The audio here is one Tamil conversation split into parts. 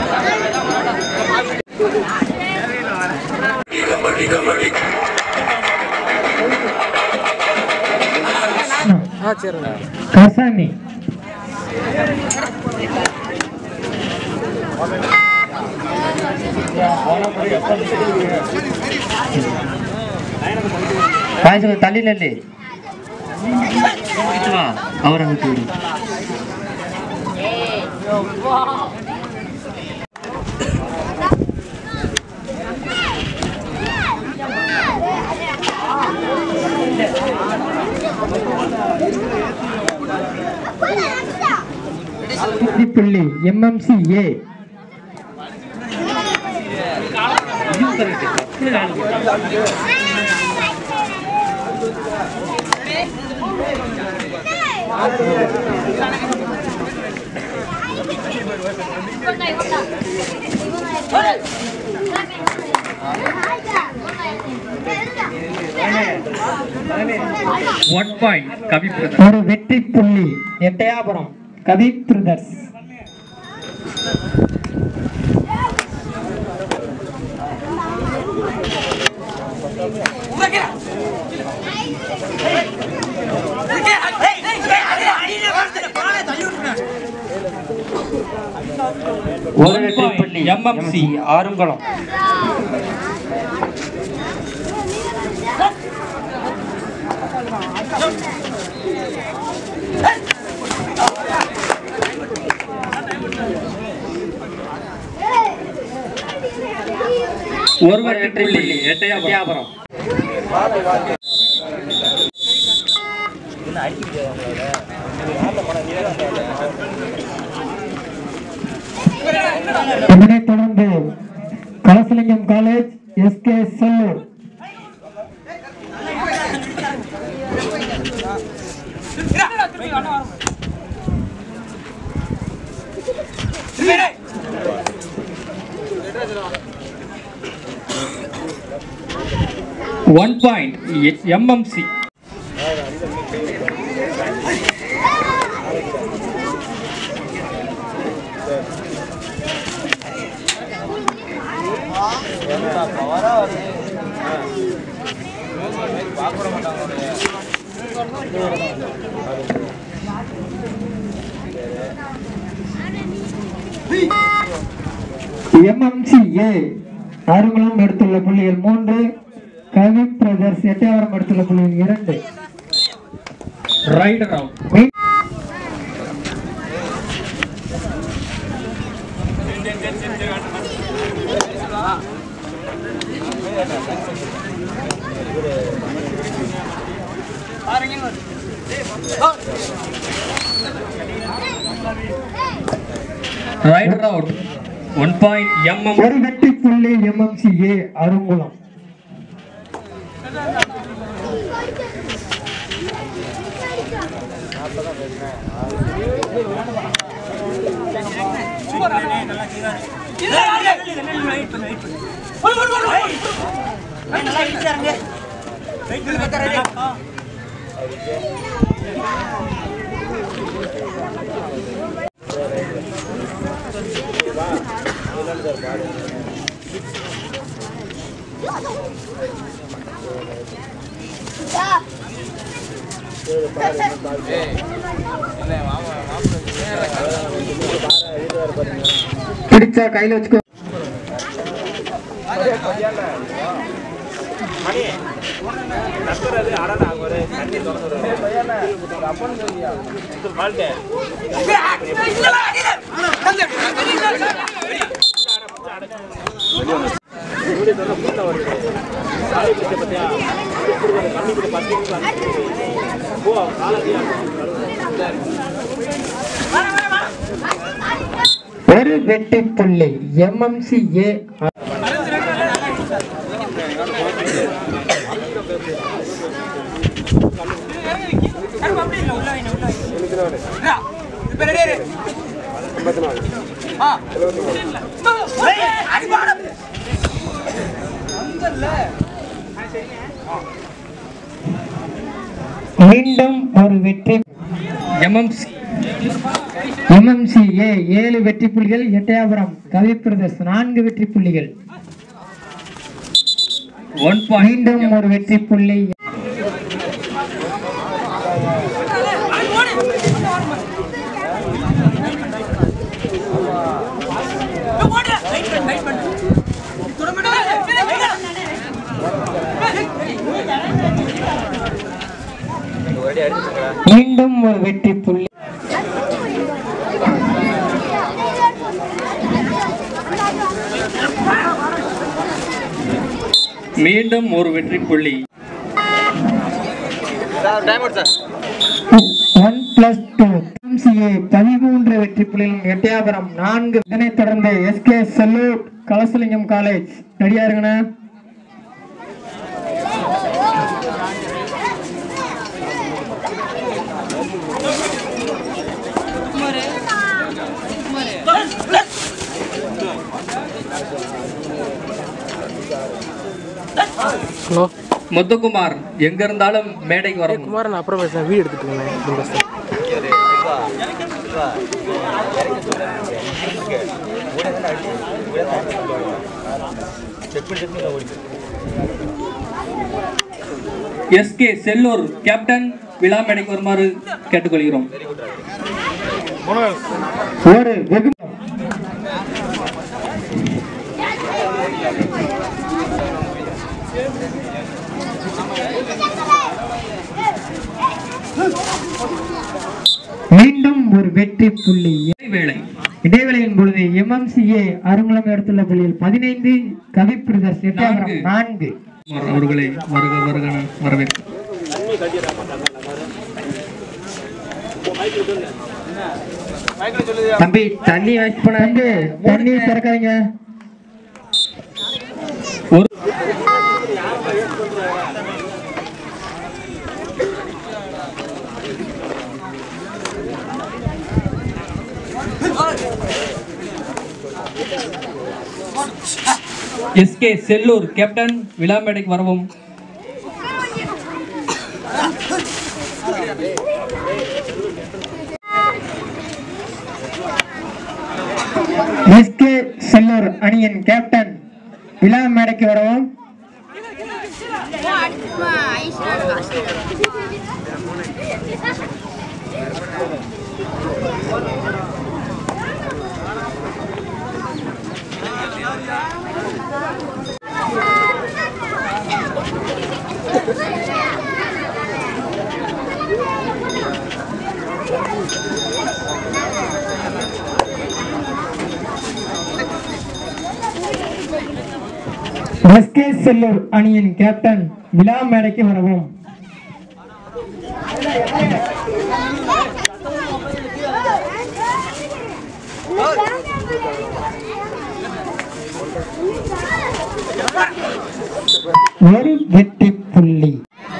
கசாமி பாயசம் தள்ளி நெல்லு வா அவரை விட்டு விடு புள்ளி MMC A one point Kavi ஒரு வெற்றி புள்ளி எட்டயாபுரம் கபீப் பிரதர்ஸ் ஒரு வெற்றி புள்ளி எம்எம்சி ஆறுங்குளம் ஒரு வெற்றி புள்ளி எட்டயாபுரம் இதனைத் தொடர்ந்து Kalasalingam college SK Sellur one point MMC MMC A Arunkulam எடுத்துள்ள புள்ளிகள் மூன்று கவிப் பிரதர்ஸ் எட்டயபுரம் எடுத்துள்ள புள்ளிகள் இரண்டு ரைடர் அவுட் மீ- raider out one point MM ஒரு வெற்றி புள்ளி எம்எம்சி ஏ அருங்குளம் பிடிச்சா கையில வச்சுக்கோ ஒரு வெற்றி புள்ளி எம்எம்சி ஏ மீண்டும் ஒரு வெற்றி எம்எம்சி எம்எம்சி ஏ ஏழு வெற்றி புள்ளிகள் எட்டயபுரம் கவி பிரதர்ஸ் நான்கு வெற்றி புள்ளிகள் ஒன் மீண்டும் ஒரு வெற்றி புள்ளி மீண்டும் ஒரு வெற்றி புள்ளி மீண்டும் ஒரு வெற்றி புள்ளி ஒன் பிளஸ் டூ எம்சிஏ பதிமூன்று வெற்றி புள்ளிகளும் எட்டயாபுரம் நான்கு இதனைத் தொடர்ந்து எஸ்கே செல்லூர் கலசலிங்கம் காலேஜ் ரெடியா இருங்கண்ணா ஹலோ முத்துக்குமார் எங்க இருந்தாலும் மேடைக்கு வரணும் குமார் நான் அப்புறம் பேசுகிறேன் வீடியோ எடுத்துட்டு இருந்தேன் அப்படின்னு பேசுகிறேன் எஸ்கே செல்லூர் கேப்டன் விழா மேடைக்கு வருமாறு கேட்டுக்கொள்கிறோம் ஒரு வெகு மீண்டும் ஒரு வெற்றி புள்ளி வேளை இடைவேளையின் பொழுது எம்எம்சிஏ அருங்குளம் எடுத்துள்ள புள்ளியில் பதினைந்து கவி பிரதர்ஸ் எட்டாயிரம் நான்கு அவர்களை வருக வருக வரவேற்கும் தம்பி தண்ணி வாய்ஸ் பண்ண தண்ணி திறக்காதீங்க ஒரு எஸ்கே செல்லூர் கேப்டன் விழா மேடைக்கு வரவும் எஸ்கே செல்லூர் அணியின் கேப்டன் விழா மேடைக்கு வரவும் எஸ்கே செல்லூர் அணியின் கேப்டன் விழா மேடைக்கு வரவும் ஒரு வெற்றி புள்ளி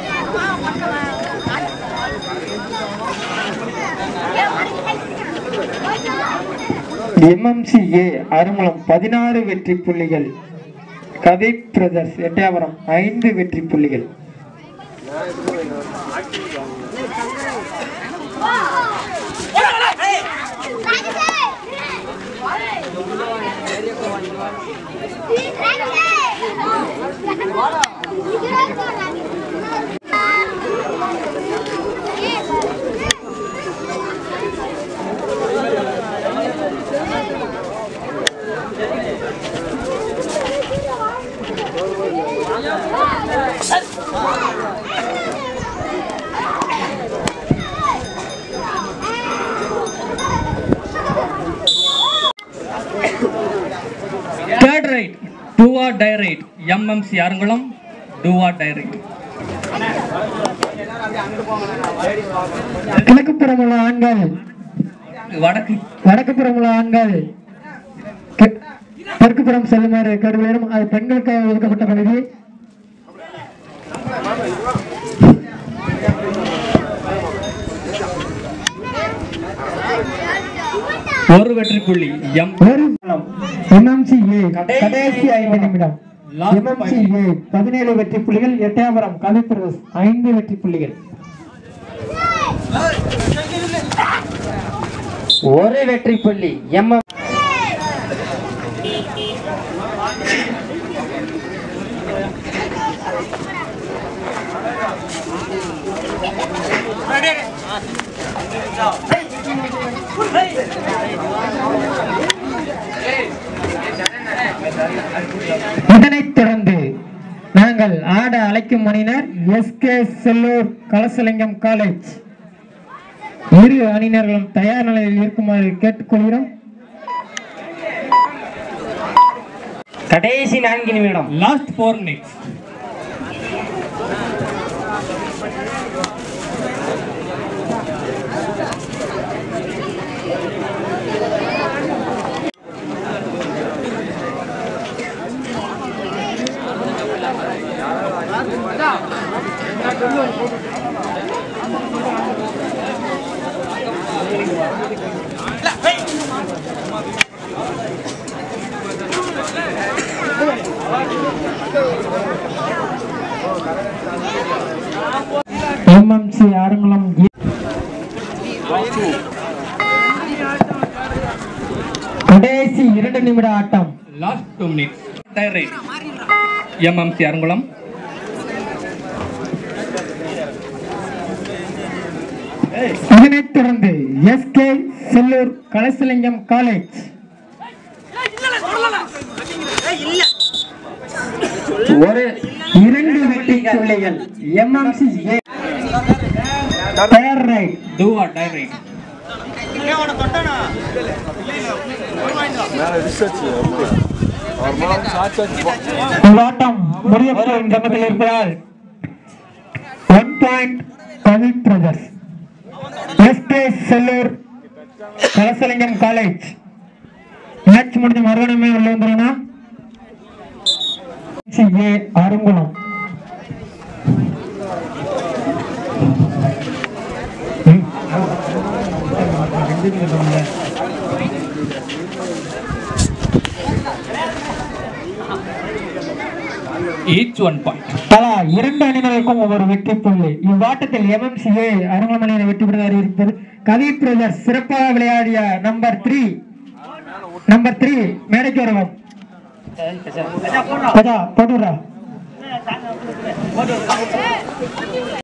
எம்எம்சிஏ அருமலம் பதினாறு வெற்றி புள்ளிகள் கதை பிரதர்ஸ் எட்டயபுரம் ஐந்து வெற்றி புள்ளிகள் third raid do or die raid MMC Arunkulam do or die raid கிழக்கு புறமுள்ள ஆண்கள் வடக்கு வடக்கு புறமுள்ள ஆண்கள் தெ- தெற்கு புறம் செல்லுமாறு கருவேறும் அது பெண்களுக்கு ஒதுக்கப்பட்ட பகுதி ஒரு வெற்றி புள்ளி எம் ஒரு எம்எம்சிஏ கடைசி ஐந்து நிமிடம் எம்எம்சிஏ பதினேழு வெற்றி புள்ளிகள் எட்டயபுரம் கவிப்பிரதேஷ் ஐந்து வெற்றி புள்ளிகள் ஒரு வெற்றி புள்ளி எம் இதனைத் தொடர்ந்து நாங்கள் ஆட அழைக்கும் அணியினர் எஸ்கே செல்லூர் கலசலிங்கம் காலேஜ் இரு அணியினர்களும் தயார் நிலையில் இருக்குமாறு கேட்டுக்கொள்கிறோம் கடைசி நான்கு நிமிடம் last four minutes MMC Adungulam கடைசி இரண்டு நிமிட ஆட்டம் லாஸ்ட் டூ மினிட்ஸ் டயர் ரைட் எம்எம்சி அருங்குளம் இதனைத் தொடர்ந்து எஸ்கே செல்லூர் கலசலிங்கம் காலேஜ் ஒரு இரண்டு வெற்றி புள்ளிகள் எம்எம்சி தயார் ரைட் துவா டயர் ரைட் ஆட்டம் முடியப்படும் தருணத்தில் இருக்கிறார் one point Kavi brothers SK Sellur Kalasalingam college match முடிஞ்ச மறுகணமே உள்ள வந்துருன்னா A Arunkulam each one point தலா இரண்டு அணியினருக்கும் ஒவ்வொரு வெற்றி புள்ளி இவ்வாட்டத்தில் எம்எம்சிஏ அருங்கமணியினை வெற்றி பெறுவது அறிவிப்பது கவி பிரதர்ஸ் சிறப்பாக விளையாடிய நம்பர் த்ரீ நம்பர் த்ரீ மேடைக்கு வருவோம் போடுறா